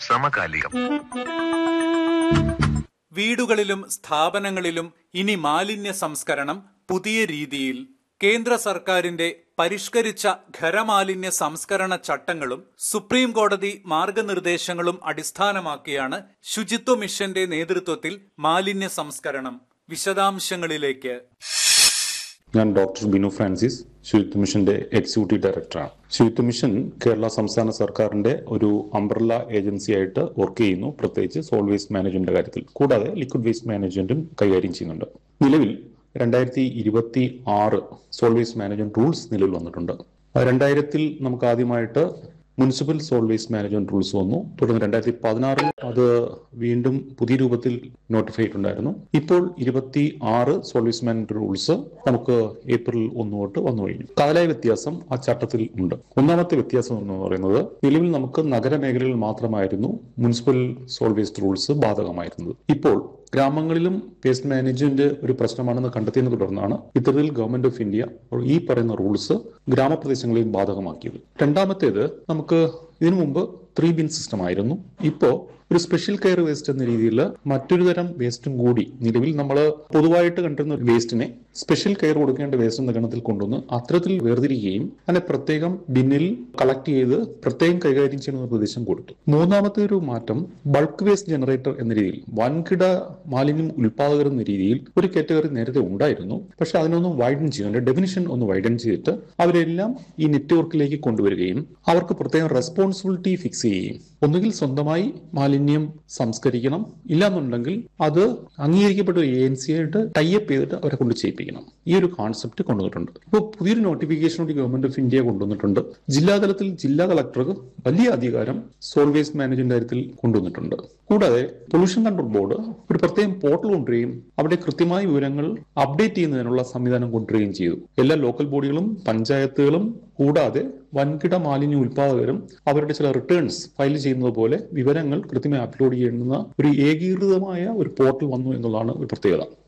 സമകാലികം വീടുകളിലും സ്ഥാപനങ്ങളിലും ഇനി മാലിന്യ സംസ്കരണം പുതിയ രീതിയിൽ കേന്ദ്ര സർക്കാരിന്റെ പരിഷ്കരിച്ച ഖരമാലിന്യ സംസ്കരണ ചട്ടങ്ങളും സുപ്രീം കോടതി മാർഗനിർദ്ദേശങ്ങളും അടിസ്ഥാനമാക്കിയാണ് ശുചിത്വ മിഷന്റെ നേതൃത്വത്തിൽ മാലിന്യ സംസ്കരണം വിശദാംശങ്ങളിലേക്ക് ഞാൻ ഡോക്ടർ ബിനു ഫ്രാൻസിസ് ശുചിത്വ മിഷന്റെ എക്സിക്യൂട്ടീവ് ഡയറക്ടറാണ് ശുചിത്വ മിഷൻ കേരള സംസ്ഥാന സർക്കാരിന്റെ ഒരു അംബ്രല്ല ഏജൻസി ആയിട്ട് വർക്ക് ചെയ്യുന്നു പ്രത്യേകിച്ച് സോൾ വേസ്റ്റ് മാനേജ്മെന്റിന്റെ കാര്യത്തിൽ കൂടാതെ ലിക്വിഡ് വേസ്റ്റ് മാനേജ്മെന്റും കൈകാര്യം ചെയ്യുന്നുണ്ട് നിലവിൽ രണ്ടായിരത്തി ഇരുപത്തി ആറ് സോൾ വേസ്റ്റ് മാനേജ്മെന്റ് റൂൾസ് നിലവിൽ വന്നിട്ടുണ്ട് രണ്ടായിരത്തിൽ നമുക്ക് ആദ്യമായിട്ട് municipal solid waste management rules വന്നു തുടർന്ന് രണ്ടായിരത്തി പതിനാറിൽ അത് വീണ്ടും പുതിയ രൂപത്തിൽ നോട്ടിഫൈ ചെയ്തിട്ടുണ്ടായിരുന്നു ഇപ്പോൾ ഇരുപത്തി ആറ് സോൾ വേസ്റ്റ് മാനേജ്മെന്റ് റൂൾസ് നമുക്ക് ഏപ്രിൽ ഒന്ന് തൊട്ട് വന്നു കഴിഞ്ഞു കാലായ വ്യത്യാസം ആ ചട്ടത്തിൽ ഉണ്ട് ഒന്നാമത്തെ വ്യത്യാസം എന്ന് പറയുന്നത് നിലവിൽ നമുക്ക് നഗരമേഖലയിൽ മാത്രമായിരുന്നു മുനിസിപ്പൽ സോൾ വേസ്റ്റ് റൂൾസ് ബാധകമായിരുന്നത് ഇപ്പോൾ ഗ്രാമങ്ങളിലും വേസ്റ്റ് മാനേജ്മെന്റ് ഒരു പ്രശ്നമാണെന്ന് കണ്ടെത്തിയതിനെ തുടർന്നാണ് ഇത്തരത്തിൽ ഗവൺമെന്റ് ഓഫ് ഇന്ത്യ ഈ പറയുന്ന റൂൾസ് ഗ്രാമപ്രദേശങ്ങളിൽ ബാധകമാക്കിയത് രണ്ടാമത്തേത് നമുക്ക് ഇതിനു മുമ്പ് ത്രീ ബിൻ സിസ്റ്റം ആയിരുന്നു ഇപ്പോ ഒരു സ്പെഷ്യൽ കെയർ വേസ്റ്റ് എന്ന രീതിയിൽ മറ്റൊരു തരം വേസ്റ്റും കൂടി നിലവിൽ നമ്മൾ പൊതുവായിട്ട് കണ്ടിരുന്ന വേസ്റ്റിനെ സ്പെഷ്യൽ കെയർ കൊടുക്കേണ്ട വേസ്റ്റ് എന്ന ഗണത്തിൽ കൊണ്ടുവന്ന് അത്തരത്തിൽ വേർതിരിക്കുകയും അതിനെ പ്രത്യേകം ബിന്നിൽ കളക്ട് ചെയ്ത് പ്രത്യേകം കൈകാര്യം ചെയ്യുന്ന നിർദ്ദേശം കൊടുത്തു മൂന്നാമത്തെ ഒരു മാറ്റം ബൾക്ക് വേസ്റ്റ് ജനറേറ്റർ എന്ന രീതിയിൽ വൻകിട മാലിന്യം ഉൽപാദകർ എന്ന രീതിയിൽ ഒരു കാറ്റഗറി നേരത്തെ ഉണ്ടായിരുന്നു പക്ഷെ അതിനൊന്ന് വൈഡൻ ചെയ്യും അതിന്റെ ഡെഫിനിഷൻ ഒന്ന് വൈഡൻ ചെയ്തിട്ട് അവരെല്ലാം ഈ നെറ്റ്വർക്കിലേക്ക് കൊണ്ടുവരികയും അവർക്ക് പ്രത്യേകം റെസ്പോൺസിബിലിറ്റി ഫിക്സ് ചെയ്യുകയും ഒന്നുകിൽ സ്വന്തമായി മാലിന്യം സംസ്കരിക്കണം ഇല്ലാന്നുണ്ടെങ്കിൽ അത് അംഗീകരിക്കപ്പെട്ട ഒരു ഏജൻസി ആയിട്ട് ടൈപ്പ് ചെയ്തിട്ട് അവരെ കൊണ്ട് ചെയ്യിപ്പിക്കണം ഈ ഒരു കോൺസെപ്റ്റ് കൊണ്ടുവന്നിട്ടുണ്ട് ഇപ്പോൾ പുതിയൊരു നോട്ടിഫിക്കേഷൻ കൂടി ഗവൺമെന്റ് ഓഫ് ഇന്ത്യ കൊണ്ടുവന്നിട്ടുണ്ട് ജില്ലാതലത്തിൽ ജില്ലാ കളക്ടർക്ക് വലിയ അധികാരം സോൾ വേസ്റ്റ് മാനേജ്മെന്റ് കാര്യത്തിൽ കൊണ്ടുവന്നിട്ടുണ്ട് കൂടാതെ പൊല്യൂഷൻ കൺട്രോൾ ബോർഡ് ഒരു പ്രത്യേകം പോർട്ടൽ കൊണ്ടുവരികയും അവിടെ കൃത്യമായ വിവരങ്ങൾ അപ്ഡേറ്റ് ചെയ്യുന്നതിനുള്ള സംവിധാനം കൊണ്ടുവരികയും ചെയ്തു എല്ലാ ലോക്കൽ ബോഡികളും പഞ്ചായത്തുകളും കൂടാതെ വൻകിട മാലിന്യ ഉൽപാദകരും അവരുടെ ചില റിട്ടേൺസ് ഫയൽ ചെയ്യുന്നത് പോലെ വിവരങ്ങൾ കൃത്യമായി അപ്ലോഡ് ചെയ്യുന്ന ഒരു ഏകീകൃതമായ ഒരു പോർട്ടൽ വന്നു എന്നുള്ളതാണ് ഒരു പ്രത്യേകത